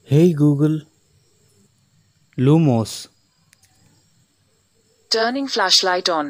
Hey Google, Lumos. Turning flashlight on.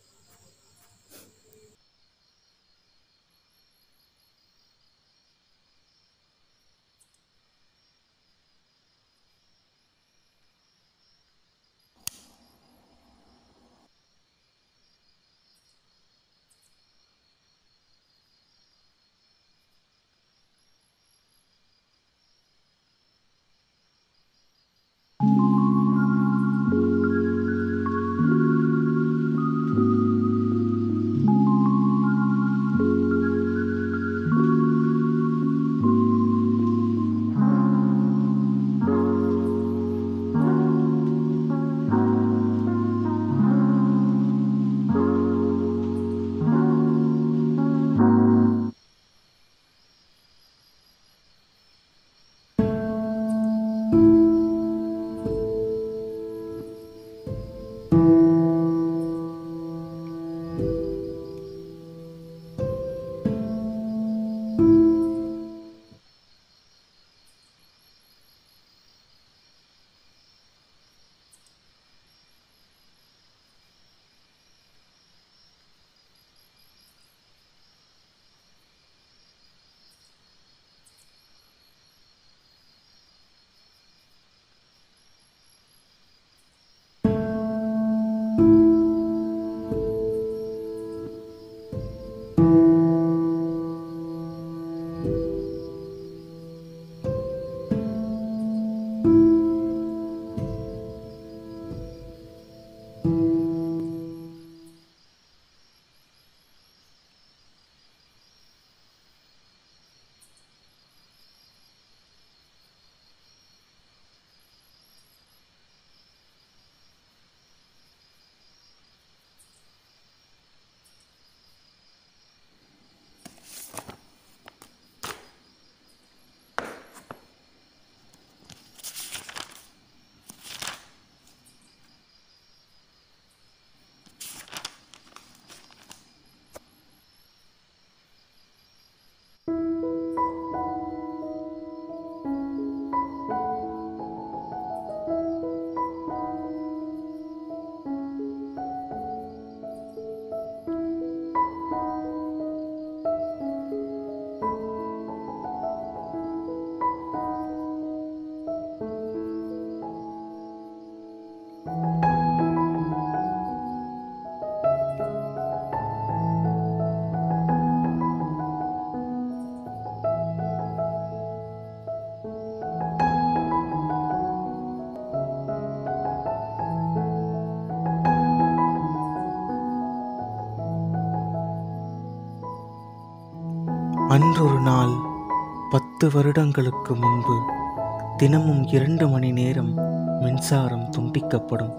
அன்றொரு நாள் பத்து வருடங்களுக்கு முன்பு தினமும் இரண்டு மணி நேரம் மின்சாரம் துண்டிக்கப்படும்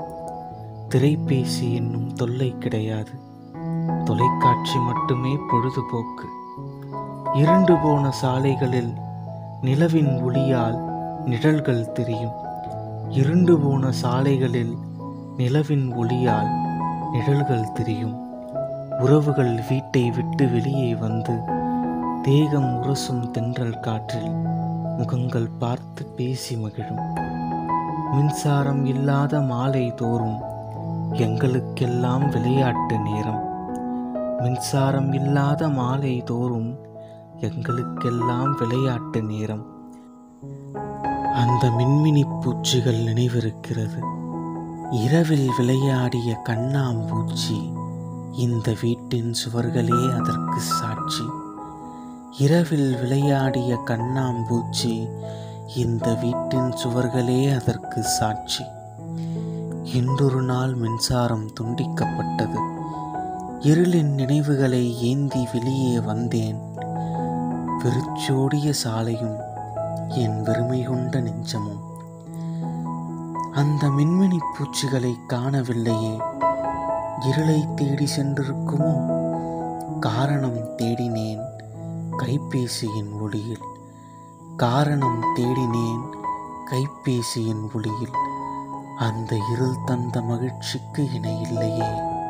திரைபேசி என்னும் தொல்லை கிடையாது தொலைக்காட்சி மட்டுமே பொழுதுபோக்கு இருண்டு போன சாலைகளில் நிலவின் ஒளியால் நிழல்கள் தெரியும் இருண்டு போன சாலைகளில் நிலவின் ஒளியால் நிழல்கள் தெரியும் உறவுகள் வீட்டை விட்டு வெளியே வந்து தேகம் உரசும் தென்றல் காற்றில் முகங்கள் பார்த்து பேசி மகிழும் மின்சாரம் இல்லாத மாலை தோறும் எங்களுக்கெல்லாம் விளையாட்டு நேரம் மின்சாரம் இல்லாத மாலை தோறும் எங்களுக்கெல்லாம் விளையாட்டு நேரம் அந்த மின்மினி பூச்சிகள் நினைவிருக்கிறது இரவில் விளையாடிய கண்ணாம்பூச்சி இந்த வீட்டின் சுவர்களே அதற்கு சாட்சி இரவில் விளையாடிய கண்ணாம்பூச்சி இந்த வீட்டின் சுவர்களே அதற்கு சாட்சி இன்றொரு நாள் மின்சாரம் துண்டிக்கப்பட்டது இருளின் நினைவுகளை ஏந்தி வெளியே வந்தேன் வெறிச்சோடிய சாலையும் என் வெறுமை கொண்ட நெஞ்சமும் அந்த மின்மினி பூச்சிகளை காணவில்லையே இருளை தேடி சென்றிருக்குமோ காரணம் தேடினேன் கைபேசியின் ஒளியில் காரணம் தேடினேன் கைபேசியின் ஒளியில் அந்த இருள் தந்த மகிழ்ச்சிக்கு இணை இல்லையே